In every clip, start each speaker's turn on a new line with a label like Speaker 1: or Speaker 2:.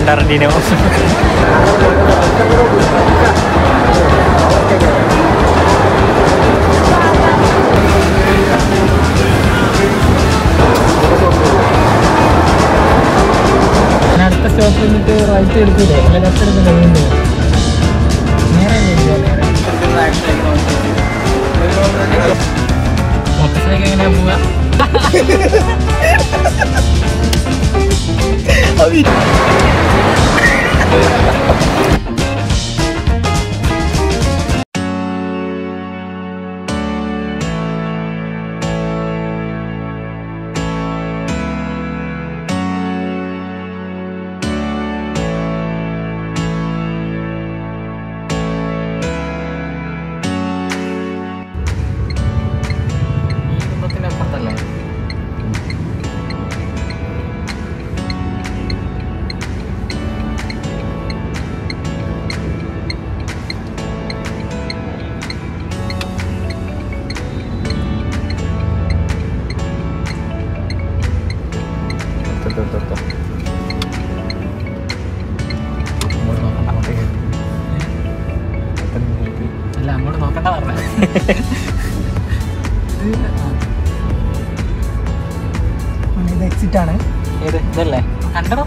Speaker 1: ടറന്റീനോ
Speaker 2: ഞാൻ അടുത്ത സ്റ്റോപ്പിൽ നിന്നിട്ട് റൈറ്റ് എടുക്കൂലേ അല്ല ലെഫ്റ്റ് എടുക്കില്ല വീണ്ടും നേരെ നേരെ ഓഫീസിലേക്ക് എങ്ങനെയാ പോവാ ഈ കുടുംബത്തിന്റെ അപ്പുറത്തല്ലേ അങ്ങോട്ട് നോക്കണ്ട അങ്ങോട്ടേക്ക് അല്ല അങ്ങോട്ട് നോക്കണ്ട പറഞ്ഞ ഇത് എക്സിറ്റ് ആണ് ഏത് ഇതല്ലേ കണ്ടോ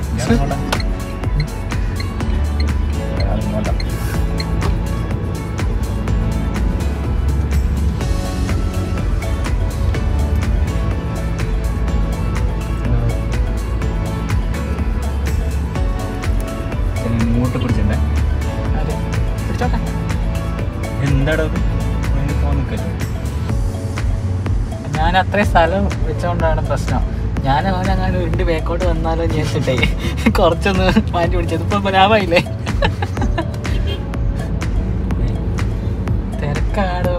Speaker 1: ഇങ്ങോട്ട് പിടിച്ചിട്ടുണ്ടേ
Speaker 2: അതെ പിടിച്ചോട്ടെ
Speaker 1: എന്താടോ പോകാൻ നിൽക്കല്ലോ
Speaker 2: ഞാൻ അത്രയും സ്ഥലം വെച്ചുകൊണ്ടാണ് പ്രശ്നം ഞാൻ അവനങ്ങനെ ഉരുണ്ട് ബേക്കോട്ട് വന്നാലോ ഞാൻ വെച്ചിട്ടേ കുറച്ചൊന്ന് മാറ്റി പിടിച്ചത് ഇപ്പൊ ലാഭമായില്ലേ തിരക്കാടോ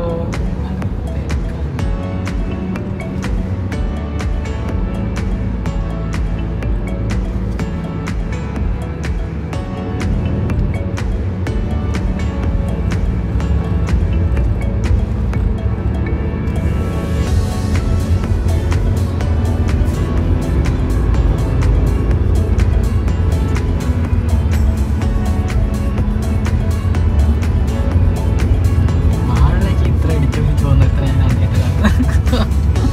Speaker 2: ആളിലേക്ക് ഇത്ര ഇടിച്ചു പിടിച്ചു വന്ന ഇത്ര ഞാൻ ആദ്യമായിട്ട് കാണുന്നത്.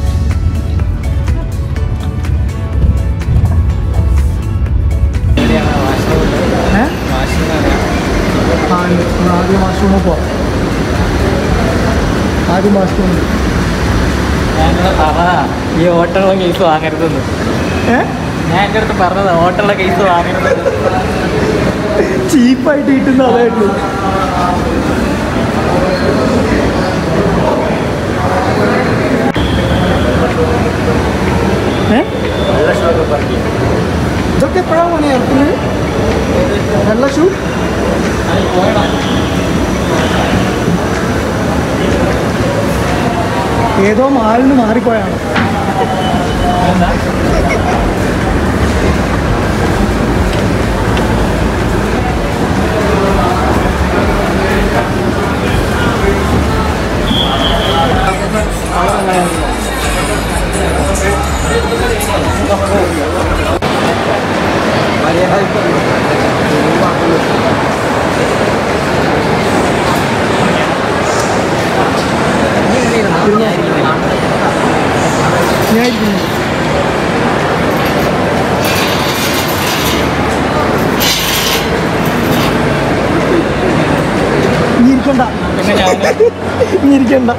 Speaker 1: എവിടെയാണ് വാഷ്റൂം
Speaker 3: ആദ്യം വാഷ്റൂമിൽ പോവാം ആദ്യം വാഷ്റൂമിൽ
Speaker 2: ഞാനിവിടെ പറഞ്ഞതാ ഈ ഓട്ടമുള്ള കേസ് വാങ്ങരുതെന്ന് ഞാൻ എൻ്റെ അടുത്ത് പറഞ്ഞതാ ഓട്ടമുള്ള കേസ് വാങ്ങരുതെന്ന്
Speaker 3: ചീപ്പായിട്ട് കിട്ടുന്ന അതായിട്ടുള്ളൂ ഇതൊക്കെ എപ്പോഴാണ് പണി ഇറക്കുന്നത് വെള്ള ഷൂ ഏതോ മാലിൽ നിന്ന് മാറിപ്പോയാണ് ഞാൻ ഇരിക്കുന്നു. നീ ഇരിക്കണ്ട
Speaker 2: പിന്നെ ഞാൻ
Speaker 3: നീ ഇരിക്കണ്ട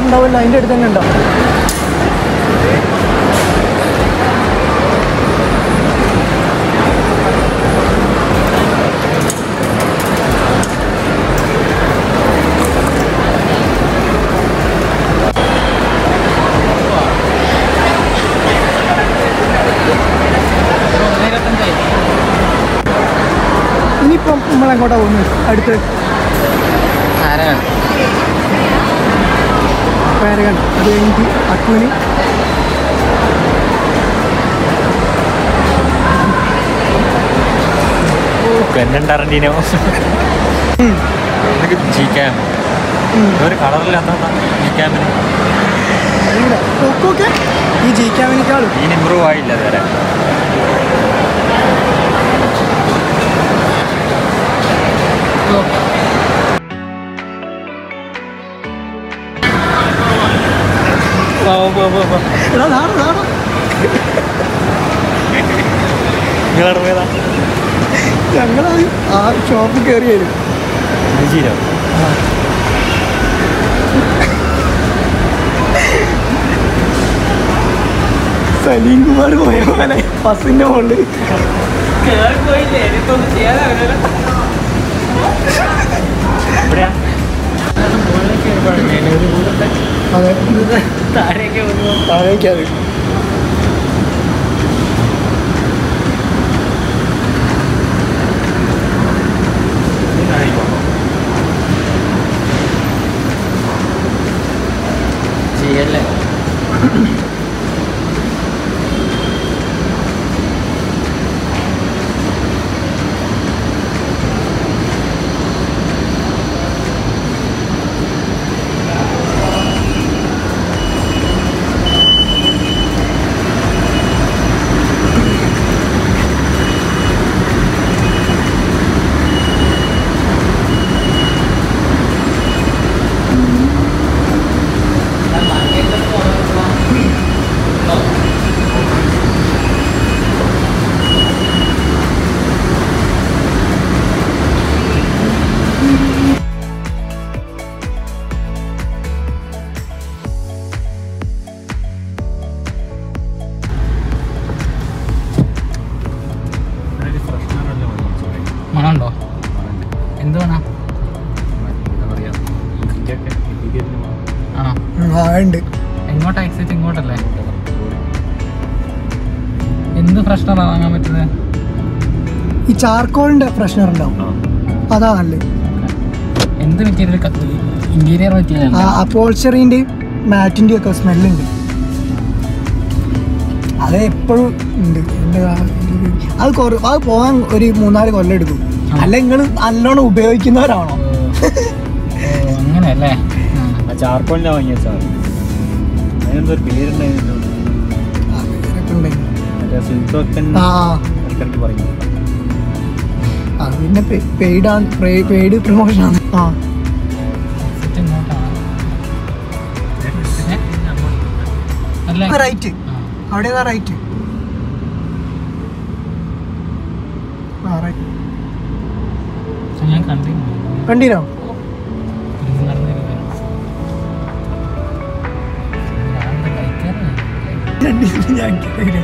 Speaker 3: ഉണ്ടാവില്ല അതിൻ്റെ അടുത്ത് തന്നെ ഉണ്ടാവും ഇനിയിപ്പം നമ്മളെങ്ങോട്ടാ പോകുന്നത് അടുത്ത്
Speaker 2: ആരാണ്
Speaker 3: പാരഗൺ അത് കഴിഞ്ഞിട്ട് അക്കൂനി
Speaker 1: ക്വെന്റൻ ടറന്റീനോ ഇതൊക്കെ ജി ക്യാം ഒരു കളറില്ലാത്ത ജി ക്യാമിന്
Speaker 3: ഒക്കെ ഈ ജി ക്യാമിനേക്കാളും
Speaker 1: ഇതിന് ഇമ്പ്രൂവ് ആയില്ല അതുവരെ
Speaker 3: എടാ നാടാ നാടാ
Speaker 1: നിങ്ങളവിടെ പോയതാ
Speaker 3: ഞങ്ങളത് ആ ഷോപ്പിൽ കയറി വരും
Speaker 1: രുചിയിലോ
Speaker 3: സലീം കുമാർ പോയ പോലെ ബസ്സിന്റെ മുകളിൽ
Speaker 1: എവിടെയാ
Speaker 3: അതെ
Speaker 2: താഴേക്ക് വന്നു
Speaker 3: താഴേക്കത്
Speaker 2: ചെയ്യല്ലേ മണമുണ്ടോ എന്ത് വേണം
Speaker 1: എന്താ പറയാ ഇതൊക്കെ മെറ്റീരിയലിന്
Speaker 2: ആണോ
Speaker 3: ആ ഉണ്ട്
Speaker 2: എങ്ങോട്ടാ എക്സിറ്റ് ഇങ്ങോട്ടല്ലേ എന്ത് ഫ്രഷ്നറാ വാങ്ങാൻ പറ്റുന്നത്
Speaker 3: ഈ ചാർക്കോളിന്റെ ഫ്രഷ്നർ ഉണ്ടാവും അതാ നല്ലത്
Speaker 2: എന്ത് മെറ്റീരിയൽ ഇന്റീരിയർ മെറ്റീരിയൽ
Speaker 3: ആ അപ്പോൾച്ചറിന്റെ മാറ്റിന്റെ ഒക്കെ സ്മെല്ലുണ്ട് അത് എപ്പോഴും ഉണ്ട് എന്താ അത് കുറ അത് പോകാൻ ഒരു മൂന്നാല് കൊല്ലം എടുക്കും
Speaker 2: ആ.
Speaker 3: അല്ല നിങ്ങൾ നല്ലോണം ഉപയോഗിക്കുന്നവരാണോ
Speaker 2: അങ്ങനെയല്ലേ
Speaker 1: ആ ചാർക്കോളിനാ വാങ്ങിയ സാർ അതിനെന്തോ ഒരു പേരുണ്ടായിരുന്നു
Speaker 3: ആ, അങ്ങനെയൊക്കെ ഉണ്ടായിരുന്നു.
Speaker 1: മറ്റേ സിൽത്തോക്കൻ
Speaker 3: ആ
Speaker 1: ഇടയ്ക്കിടയ്ക്ക് പറയും
Speaker 3: ആ പിന്നെ പെയ്ഡ് ആണ് പെയ്ഡ് പ്രൊമോഷൻ ആണ് ആ
Speaker 2: എക്സിറ്റ് ഇങ്ങോട്ടാണ് ഏ? അല്ല
Speaker 3: റൈറ്റ്
Speaker 2: ആ.
Speaker 3: അവിടെ റൈറ്റ് ആ റൈറ്റ്
Speaker 2: പക്ഷെ ഞാൻ കണ്ടില്ല
Speaker 3: കണ്ടിനോ
Speaker 2: ഇത് നടന്നില്ല. ഞാൻ ബൈക്കാരനാണ്.
Speaker 3: കണ്ടില്ല ഞാൻ കേറിയില്ല.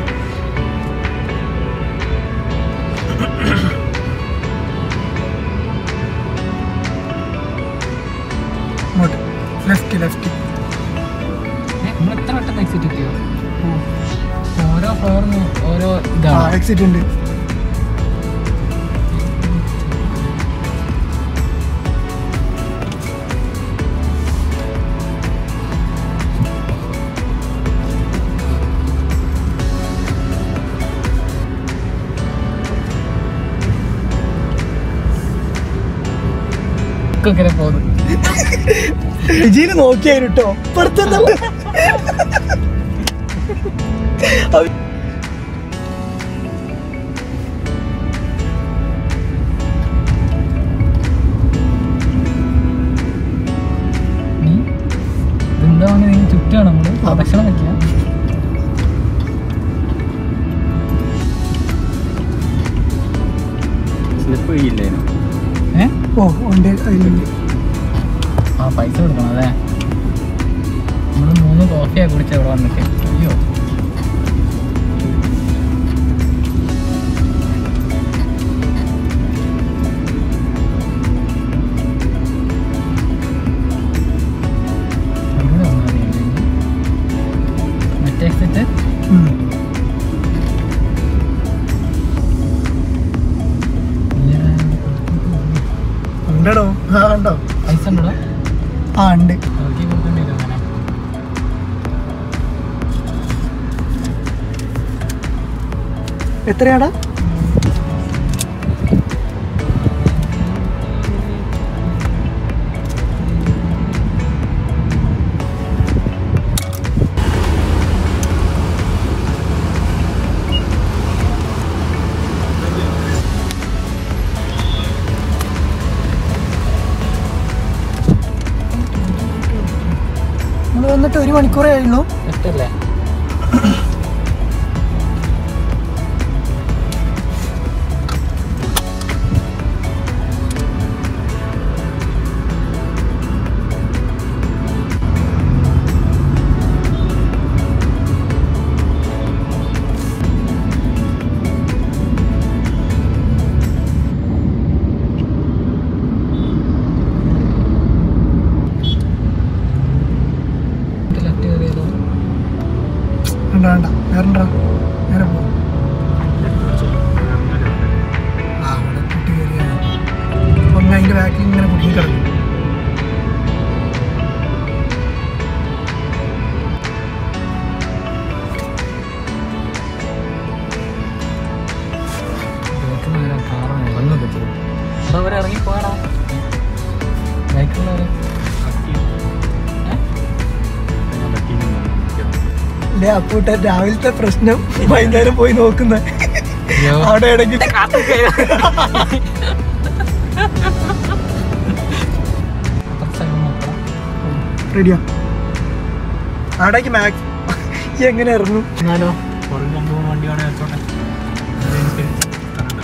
Speaker 3: അങ്ങോട്ട് ലെഫ്റ്റ് ലെഫ്റ്റ്
Speaker 2: ഏ, നമ്മൾ എത്ര പെട്ടെന്ന് എക്സിറ്റ് എത്തിയോ ഓരോ ഫ്ലോറിനും ഓരോ
Speaker 3: ആ
Speaker 2: ഇതാണ്
Speaker 3: എക്സിറ്റ് ഉണ്ട്
Speaker 2: ഇങ്ങനെ പോകുന്നു
Speaker 3: രുചിയിൽ നോക്കിയായിരുന്നു കേട്ടോ ഇപ്പുറത്തുനിന്നുള്ള
Speaker 2: നീ ഇതെന്താണ് നീ ചുറ്റാണ് നമ്മള് പ്രദക്ഷിണം വെക്കുക
Speaker 1: സ്ലിപ്പ് ചെയ്യില്ലേനു
Speaker 2: ഏ
Speaker 3: ഓ ഉണ്ട് അതിലുണ്ട്
Speaker 2: ആ പൈസ കൊടുക്കണം അല്ലേ മൂന്ന് കോഫിയാ കുടിച്ചത് ഇവിടെ വന്നിട്ട് അയ്യോ ഇവിടെ വന്നാ മതി. മറ്റേ എക്സിറ്റ്
Speaker 3: ഉം. ഉണ്ടടോ ആ ഉണ്ടോ
Speaker 2: പൈസ ഉണ്ടോ
Speaker 3: ആ ഉണ്ട്
Speaker 2: നോക്കി കൊടുക്കേണ്ടി വരും അങ്ങനെ
Speaker 3: എത്രയാടാ നമ്മൾ വന്നിട്ട് ഒരു മണിക്കൂറേ ആയുള്ളൂ
Speaker 2: എട്ടല്ലേ ലെഫ്റ്റ് കയറിയതോ
Speaker 3: വേണ്ട വേണ്ട വേറെ ഉണ്ടോ? നേരെ പോ ആ അവിടെ കുട്ടി കയറിയാണ് ഒന്ന് അതിൻ്റെ ബാക്കിൽ ഇങ്ങനെ കുടുങ്ങി കിടക്കും
Speaker 2: കാറാണ് വന്നു വെച്ചത് അപ്പോൾ അവർ ഇറങ്ങി പോകണോ ബൈക്കുള്ളവർ
Speaker 3: അല്ലേ അപ്പൂട്ട രാവിലത്തെ പ്രശ്നം വൈകുന്നേരം പോയി നോക്കുന്ന അവിടെ ഇടയ്ക്ക് റെഡിയാ അവിടേക്ക് മാക്സ് എങ്ങനെ ഇറങ്ങും
Speaker 2: എന്നാലോ
Speaker 1: പുറകിൽ രണ്ട് മൂന്ന് വണ്ടി അവിടെ വെച്ചോട്ടെ അതിനനുസരിച്ച് കറണ്ട്.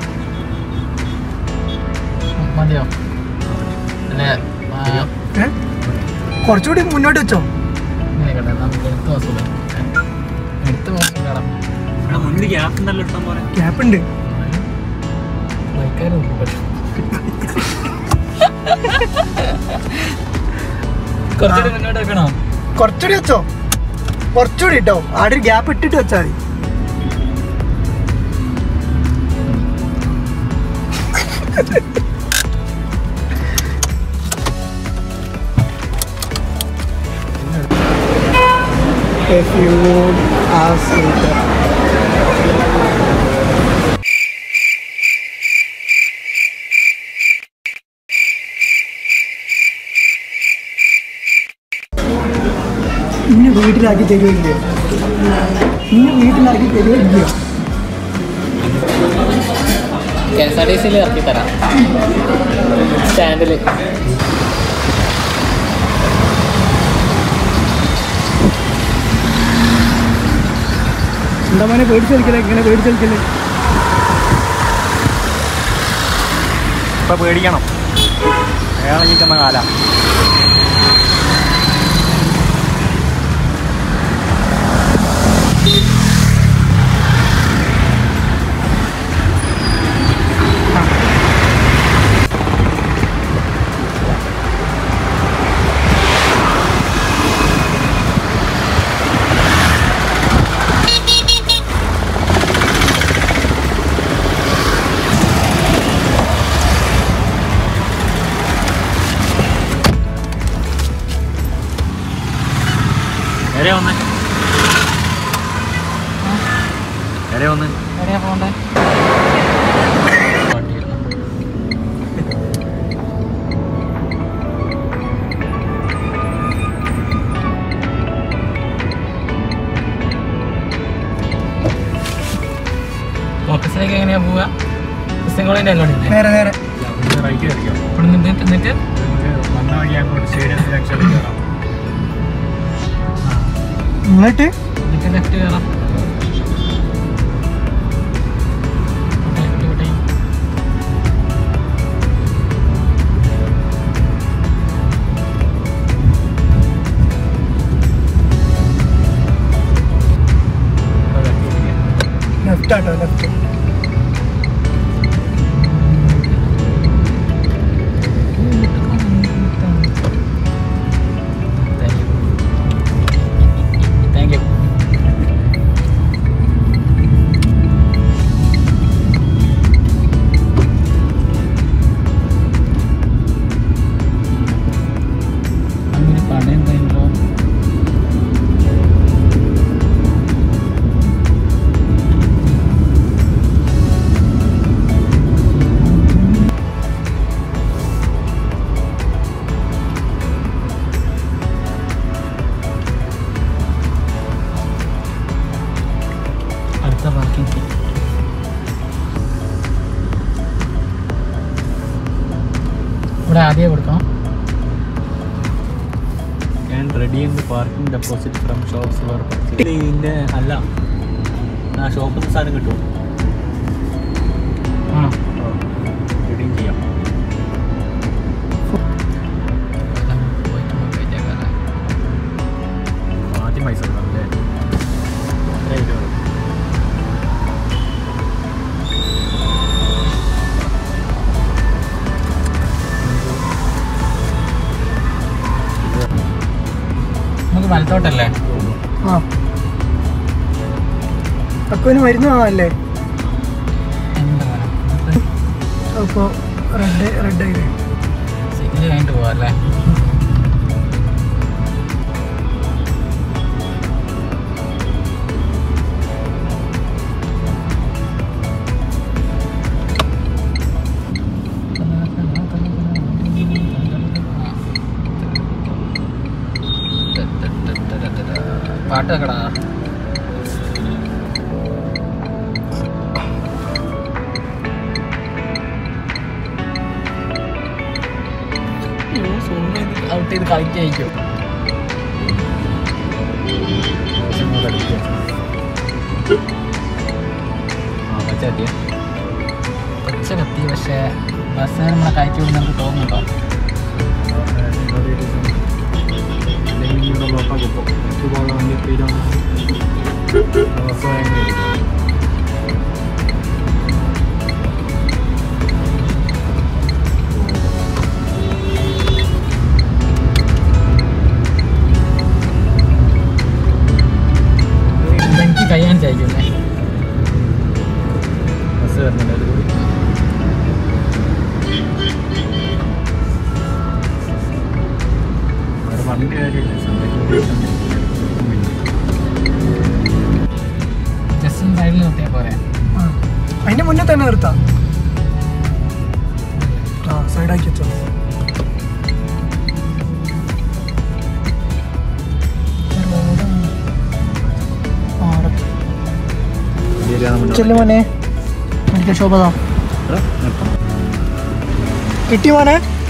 Speaker 2: മതിയോ അല്ലേ ആ,
Speaker 3: ഏ കുറച്ചുകൂടി മുന്നോട്ട് വെച്ചോ
Speaker 2: ഇങ്ങനെ കേട്ടെ നമുക്ക് എടുത്ത് വസൂല എടുത്ത് വസൂലടാ
Speaker 1: ഇവിടെ മുന്നിൽ ഗ്യാപ്പ് ഉണ്ടല്ലോ ഇഷ്ടം പോലെ
Speaker 3: ഗ്യാപ്പ് ഉണ്ട്
Speaker 2: ബൈക്കാർ പക്ഷെ കുറച്ചുകൂടി മുന്നോട്ട് വെക്കണോ
Speaker 3: കുറച്ചുകൂടി വെച്ചോ കുറച്ചുകൂടി ഇട്ടോ ആടെ ഒരു ഗ്യാപ്പ് ഇട്ടിട്ട് വെച്ചാൽ മതി A few hours later. ഇന്ന് വീട്ടിലാക്കി തരുമില്ലയോ ഇന്ന് വീട്ടിലാക്കി തരുമില്ലയോ
Speaker 2: കെ എസ് ആർ ടി സിയിൽ ഇറക്കി തരാം സ്റ്റാൻഡിൽ
Speaker 3: എന്താ മോനെ പേടിച്ചെടുക്കലേ ഇങ്ങനെ പേടിച്ചെടുക്കലേ
Speaker 1: ഇപ്പൊ പേടിക്കണം അയാളെ നിൽക്കുന്ന കാല നേരെ വന്ന് നേരെ വന്ന്
Speaker 2: എവിടെയാ പോണ്ടേ ഓഫീസിലേക്ക് എങ്ങനെയാ പോവുക ക്രിസ്ത്യൻകോളിൻ്റെ അല്ലോടെ
Speaker 3: നേരെ നേരെ
Speaker 1: റൈറ്റ് കയറിയോ
Speaker 2: ഇവിടെ നിന്നിട്ട് എന്നിട്ട്
Speaker 1: വന്ന വഴി അങ്ങോട്ട് സ്റ്റേഡിയത്തിൽ ലക്ഷത്തിൽ കയറാം
Speaker 3: എന്നിട്ട്
Speaker 2: എന്നിട്ട് ലെഫ്റ്റ് കയറാം ലെഫ്റ്റ് വിട്ടേ ആദ്യമേ കൊടുക്കണം
Speaker 1: ഞാൻ റെഡി ചെയ്യുന്ന parking deposit from shops where ഇതിൻ്റെ അല്ല ആ ഷോപ്പിൽ നിന്ന് സാധനം കിട്ടും
Speaker 2: ആണോ
Speaker 1: റെഡീം ചെയ്യാം
Speaker 2: പോയിട്ട് നമുക്ക് വെയിറ്റ് ആക്കാം
Speaker 1: ആദ്യം പൈസ കൊടുക്കണം അല്ലേ എത്ര ഇരുപത്
Speaker 2: നമുക്ക് വലത്തോട്ടല്ലേ
Speaker 3: ആ അക്കുവിന് മരുന്ന് വാങ്ങാനല്ലേ
Speaker 2: എന്താ
Speaker 3: അപ്പോൾ റെഡ് റെഡ് ആയില്ലേ
Speaker 2: സിഗ്നൽ കഴിഞ്ഞിട്ട് പോവാല്ലേ പാട്ട് വെക്കടാ ഔട്ട് ചെയ്ത് കളിക്കായിരിക്കും
Speaker 1: ആ പച്ച എത്തിയ
Speaker 2: പച്ച കത്തി പക്ഷേ ബസ് നമ്മളെ കയറ്റി വിടുന്ന നമുക്ക് തോന്നുന്നുണ്ടോ
Speaker 1: അല്ലെങ്കിൽ ഇവിടെ ബ്ലോക്കാക്കി ഇപ്പോൾ മറ്റു പോകുന്ന വണ്ടി തീരാണ് ബസ് ഭയങ്കര
Speaker 2: എനിക്ക് കഴിയാൻ ചായക്കുന്നേ
Speaker 1: ബസ് വരുന്നുണ്ട് അതിൽ കൂടി അവിടെ വണ്ടി കാര്യമില്ല സമയത്ത്
Speaker 2: ജസ്റ്റ് സൈഡിൽ നിർത്തിയാൽ പോരെ
Speaker 3: ആ അതിൻ്റെ മുന്നേ തന്നെ നിർത്താം ആ സൈഡാക്കി വെച്ചോ ആ, അവിടെ. ചെല്ലു മോനെ മെഡിക്കൽ ഷോപ്പ് അതാ കിട്ടി മോനെ